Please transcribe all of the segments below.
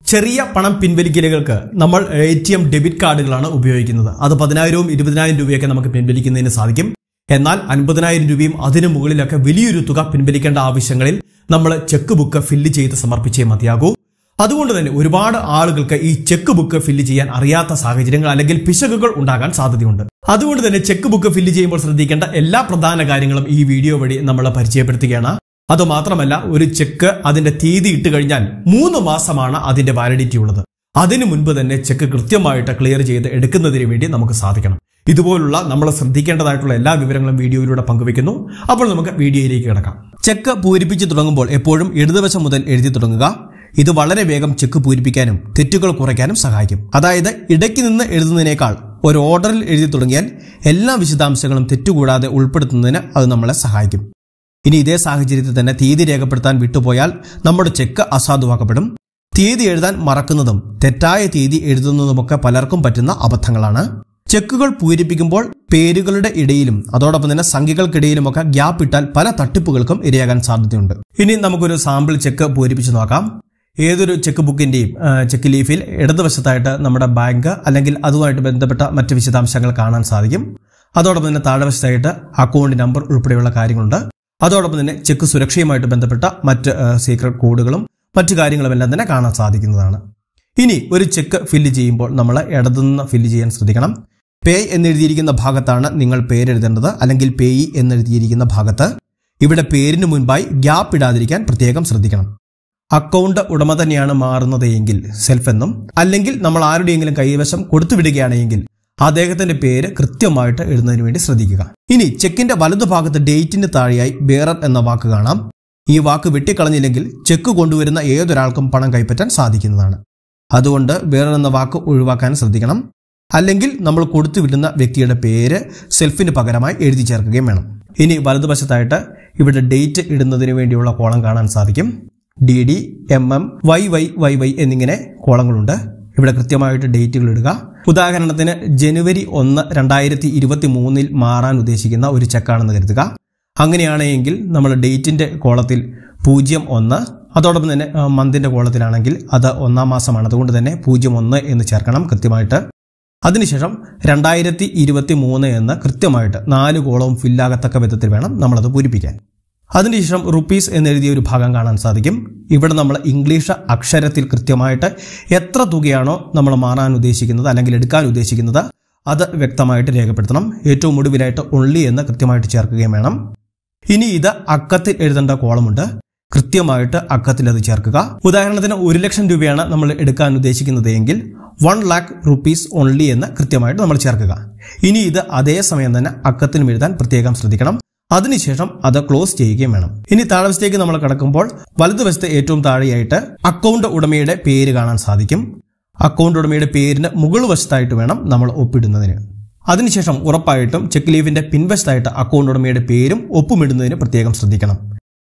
ചെറിയ പണം പിൻവലിക്കലുകൾക്ക് നമ്മൾ എ ടി എം ഡെബിറ്റ് കാർഡുകളാണ് ഉപയോഗിക്കുന്നത് അത് പതിനായിരവും ഇരുപതിനായിരം രൂപയൊക്കെ നമുക്ക് പിൻവലിക്കുന്നതിന് സാധിക്കും എന്നാൽ അൻപതിനായിരം രൂപയും അതിനു മുകളിലൊക്കെ വലിയൊരു തുക പിൻവലിക്കേണ്ട ആവശ്യങ്ങളിൽ നമ്മൾ ചെക്ക് ബുക്ക് ഫില്ല് ചെയ്ത് സമർപ്പിച്ചേ മതിയാകൂ അതുകൊണ്ട് തന്നെ ഒരുപാട് ആളുകൾക്ക് ഈ ചെക്ക് ബുക്ക് ഫില്ല് ചെയ്യാൻ അറിയാത്ത സാഹചര്യങ്ങൾ അല്ലെങ്കിൽ പിശകുകൾ ഉണ്ടാകാൻ സാധ്യതയുണ്ട് അതുകൊണ്ട് തന്നെ ചെക്ക് ബുക്ക് ഫില്ല് ചെയ്യുമ്പോൾ ശ്രദ്ധിക്കേണ്ട എല്ലാ പ്രധാന കാര്യങ്ങളും ഈ വീഡിയോ വഴി നമ്മൾ പരിചയപ്പെടുത്തുകയാണ് അതുമാത്രമല്ല ഒരു ചെക്ക് അതിന്റെ തീയതി ഇട്ട് കഴിഞ്ഞാൽ മൂന്ന് മാസമാണ് അതിന്റെ വാലിഡിറ്റി ഉള്ളത് അതിനു മുൻപ് തന്നെ ചെക്ക് കൃത്യമായിട്ട് ക്ലിയർ ചെയ്ത് എടുക്കുന്നതിന് വേണ്ടി നമുക്ക് സാധിക്കണം ഇതുപോലുള്ള നമ്മൾ ശ്രദ്ധിക്കേണ്ടതായിട്ടുള്ള എല്ലാ വിവരങ്ങളും വീഡിയോയിലൂടെ പങ്കുവെക്കുന്നു അപ്പോൾ നമുക്ക് വീഡിയോയിലേക്ക് കിടക്കാം ചെക്ക് പൂരിപ്പിച്ച് തുടങ്ങുമ്പോൾ എപ്പോഴും ഇടതുവശം മുതൽ എഴുതി തുടങ്ങുക ഇത് വളരെ വേഗം ചെക്ക് പൂരിപ്പിക്കാനും തെറ്റുകൾ കുറയ്ക്കാനും സഹായിക്കും അതായത് ഇടയ്ക്ക് നിന്ന് എഴുതുന്നതിനേക്കാൾ ഒരു ഓർഡറിൽ എഴുതി തുടങ്ങിയാൽ എല്ലാ വിശദാംശങ്ങളും തെറ്റുകൂടാതെ ഉൾപ്പെടുത്തുന്നതിന് അത് നമ്മളെ സഹായിക്കും ഇനി ഇതേ സാഹചര്യത്തിൽ തന്നെ തീയതി രേഖപ്പെടുത്താൻ വിട്ടുപോയാൽ നമ്മുടെ ചെക്ക് അസാധുവാക്കപ്പെടും തീയതി എഴുതാൻ മറക്കുന്നതും തെറ്റായ തീയതി എഴുതുന്നതുമൊക്കെ പലർക്കും പറ്റുന്ന അബദ്ധങ്ങളാണ് ചെക്കുകൾ പൂരിപ്പിക്കുമ്പോൾ പേരുകളുടെ ഇടയിലും അതോടൊപ്പം തന്നെ സംഖ്യകൾക്കിടയിലുമൊക്കെ ഗ്യാപ്പ് ഇട്ടാൽ പല തട്ടിപ്പുകൾക്കും ഇരയാകാൻ സാധ്യതയുണ്ട് ഇനി നമുക്കൊരു സാമ്പിൾ ചെക്ക് പൂരിപ്പിച്ച് നോക്കാം ഏതൊരു ചെക്ക് ബുക്കിന്റെയും ആ, ചെക്ക് ലീഫിൽ ഇടതുവശത്തായിട്ട് നമ്മുടെ ബാങ്ക് അല്ലെങ്കിൽ അതുമായിട്ട് ബന്ധപ്പെട്ട മറ്റ് വിശദാംശങ്ങൾ കാണാൻ സാധിക്കും അതോടൊപ്പം തന്നെ താഴെവശത്തായിട്ട് അക്കൗണ്ട് നമ്പർ ഉൾപ്പെടെയുള്ള കാര്യങ്ങളുണ്ട് അതോടൊപ്പം തന്നെ ചെക്ക് സുരക്ഷയുമായിട്ട് ബന്ധപ്പെട്ട മറ്റ് സീക്രട്ട് കോഡുകളും മറ്റു കാര്യങ്ങളുമെല്ലാം തന്നെ കാണാൻ സാധിക്കുന്നതാണ് ഇനി ഒരു ചെക്ക് ഫില്ല് ചെയ്യുമ്പോൾ നമ്മൾ ഇടതുനിന്ന് ഫില്ല് ചെയ്യാൻ ശ്രദ്ധിക്കണം പേ എന്നെഴുതിയിരിക്കുന്ന ഭാഗത്താണ് നിങ്ങൾ പേരെഴുതേണ്ടത് അല്ലെങ്കിൽ പേയി എന്നെഴുതിയിരിക്കുന്ന ഭാഗത്ത് ഇവിടെ പേരിന് മുൻപായി ഗ്യാപ്പ് ഇടാതിരിക്കാൻ പ്രത്യേകം ശ്രദ്ധിക്കണം അക്കൗണ്ട് ഉടമ തന്നെയാണ് മാറുന്നത് എങ്കിൽ സെൽഫ് എന്നും അല്ലെങ്കിൽ നമ്മൾ ആരുടെയെങ്കിലും കൈവശം കൊടുത്തുവിടുകയാണെങ്കിൽ അദ്ദേഹത്തിന്റെ പേര് കൃത്യമായിട്ട് എഴുതുന്നതിന് വേണ്ടി ശ്രദ്ധിക്കുക ഇനി ചെക്കിന്റെ വലതുഭാഗത്ത് ഡേറ്റിന് താഴെയായി ബേറർ എന്ന വാക്ക് കാണാം ഈ വാക്ക് വെട്ടിക്കളഞ്ഞില്ലെങ്കിൽ ചെക്ക് കൊണ്ടുവരുന്ന ഏതൊരാൾക്കും പണം കൈപ്പറ്റാൻ സാധിക്കുന്നതാണ് അതുകൊണ്ട് ബേറർ എന്ന വാക്ക് ഒഴിവാക്കാൻ ശ്രദ്ധിക്കണം അല്ലെങ്കിൽ നമ്മൾ കൊടുത്തുവിടുന്ന വ്യക്തിയുടെ പേര് സെൽഫിന് പകരമായി എഴുതി ചേർക്കുകയും വേണം ഇനി വലതുവശത്തായിട്ട് ഇവിടെ ഡേറ്റ് ഇടുന്നതിന് വേണ്ടിയുള്ള കോളം കാണാൻ സാധിക്കും D D M M Y Y Y Y എന്നിങ്ങനെ കോളങ്ങളുണ്ട് ഇവിടെ കൃത്യമായിട്ട് ഡേറ്റുകൾ ഇടുക ഉദാഹരണത്തിന് ജനുവരി ഒന്ന് രണ്ടായിരത്തി ഇരുപത്തി മൂന്നിൽ മാറാൻ ഉദ്ദേശിക്കുന്ന ഒരു ചെക്കാണെന്ന് കരുതുക അങ്ങനെയാണെങ്കിൽ നമ്മൾ ഡേറ്റിന്റെ കോളത്തിൽ പൂജ്യം ഒന്ന് അതോടൊപ്പം തന്നെ ആ, മന്തിന്റെ കോളത്തിലാണെങ്കിൽ അത് ഒന്നാം മാസമാണ് അതുകൊണ്ട് തന്നെ പൂജ്യം ഒന്ന് എന്ന് ചേർക്കണം കൃത്യമായിട്ട് അതിനുശേഷം രണ്ടായിരത്തി ഇരുപത്തി മൂന്ന് എന്ന് കൃത്യമായിട്ട് നാല് കോളവും ഫില്ലാകത്തക്ക വിധത്തിൽ വേണം നമ്മളത് പൂരിപ്പിക്കാൻ അതിനുശേഷം റുപ്പീസ് എന്നെഴുതിയ ഒരു ഭാഗം കാണാൻ സാധിക്കും ഇവിടെ നമ്മൾ ഇംഗ്ലീഷ് അക്ഷരത്തിൽ കൃത്യമായിട്ട് എത്ര തുകയാണോ നമ്മൾ മാറാൻ ഉദ്ദേശിക്കുന്നത് അല്ലെങ്കിൽ എടുക്കാൻ ഉദ്ദേശിക്കുന്നത് അത് വ്യക്തമായിട്ട് രേഖപ്പെടുത്തണം ഏറ്റവും ഒടുവിലായിട്ട് ഒൺലി എന്ന് കൃത്യമായിട്ട് ചേർക്കുകയും വേണം ഇനി ഇത് അക്കത്തിൽ എഴുതേണ്ട കോളമുണ്ട് കൃത്യമായിട്ട് അക്കത്തിൽ അത് ചേർക്കുക ഉദാഹരണത്തിന് ഒരു ലക്ഷം രൂപയാണ് നമ്മൾ എടുക്കാൻ ഉദ്ദേശിക്കുന്നത് എങ്കിൽ വൺ ലാക്ക് റുപ്പീസ് ഓൺലി എന്ന് കൃത്യമായിട്ട് നമ്മൾ ചേർക്കുക ഇനി ഇത് അതേ സമയം തന്നെ അക്കത്തിനും എഴുതാൻ പ്രത്യേകം ശ്രദ്ധിക്കണം അതിനുശേഷം അത് ക്ലോസ് ചെയ്യുകയും വേണം ഇനി താഴവശത്തേക്ക് നമ്മൾ കിടക്കുമ്പോൾ വലതുവശത്തെ ഏറ്റവും താഴെയായിട്ട് അക്കൗണ്ട് ഉടമയുടെ പേര് കാണാൻ സാധിക്കും അക്കൗണ്ട് ഉടമയുടെ പേരിന് മുകൾ വശത്തായിട്ട് വേണം നമ്മൾ ഒപ്പിടുന്നതിന് അതിനുശേഷം ഉറപ്പായിട്ടും ചെക്ക് ലീവിന്റെ പിൻവശത്തായിട്ട് അക്കൗണ്ട് ഉടമയുടെ പേരും ഒപ്പുമിടുന്നതിന് പ്രത്യേകം ശ്രദ്ധിക്കണം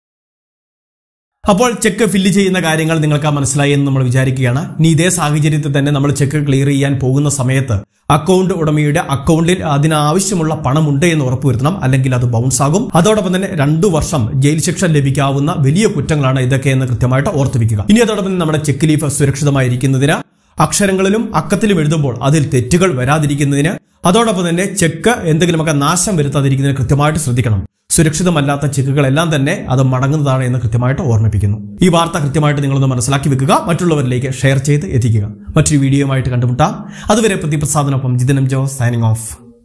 അപ്പോൾ ചെക്ക് ഫില്ല് ചെയ്യുന്ന കാര്യങ്ങൾ നിങ്ങൾക്ക് മനസ്സിലായി എന്ന് നമ്മൾ വിചാരിക്കുകയാണ് ഇനി ഇതേ സാഹചര്യത്തിൽ തന്നെ നമ്മൾ ചെക്ക് ക്ലിയർ ചെയ്യാൻ പോകുന്ന സമയത്ത് അക്കൗണ്ട് ഉടമയുടെ അക്കൗണ്ടിൽ അതിനാവശ്യമുള്ള പണമുണ്ട് എന്ന് ഉറപ്പുവരുത്തണം അല്ലെങ്കിൽ അത് ബൗൺസ് ആകും അതോടൊപ്പം തന്നെ രണ്ടു വർഷം ജയിൽ ശിക്ഷ ലഭിക്കാവുന്ന വലിയ കുറ്റങ്ങളാണ് ഇതൊക്കെ എന്ന് കൃത്യമായിട്ട് ഓർത്തുവെക്കുക ഇനി അതോടൊപ്പം തന്നെ നമ്മുടെ ചെക്ക് ലീഫ് സുരക്ഷിതമായിരിക്കുന്നതിന് അക്ഷരങ്ങളിലും അക്കത്തിലും എഴുതുമ്പോൾ അതിൽ തെറ്റുകൾ വരാതിരിക്കുന്നതിന് അതോടൊപ്പം തന്നെ ചെക്ക് എന്തെങ്കിലുമൊക്കെ നാശം വരുത്താതിരിക്കുന്നതിന് കൃത്യമായിട്ട് ശ്രദ്ധിക്കണം സുരക്ഷിതമല്ലാത്ത ചെക്കുകളെല്ലാം തന്നെ അത് മടങ്ങുന്നതാണ് എന്ന് കൃത്യമായിട്ട് ഓർമ്മിപ്പിക്കുന്നു ഈ വാർത്ത കൃത്യമായിട്ട് നിങ്ങളൊന്ന് മനസ്സിലാക്കി വെക്കുക മറ്റുള്ളവരിലേക്ക് ഷെയർ ചെയ്ത് എത്തിക്കുക മറ്റൊരു വീഡിയോയുമായിട്ട് കണ്ടുമുട്ടാം അതുവരെ പ്രതിപ്രസാദനൊപ്പം ജിതനം ജോ സൈനിങ് ഓഫ്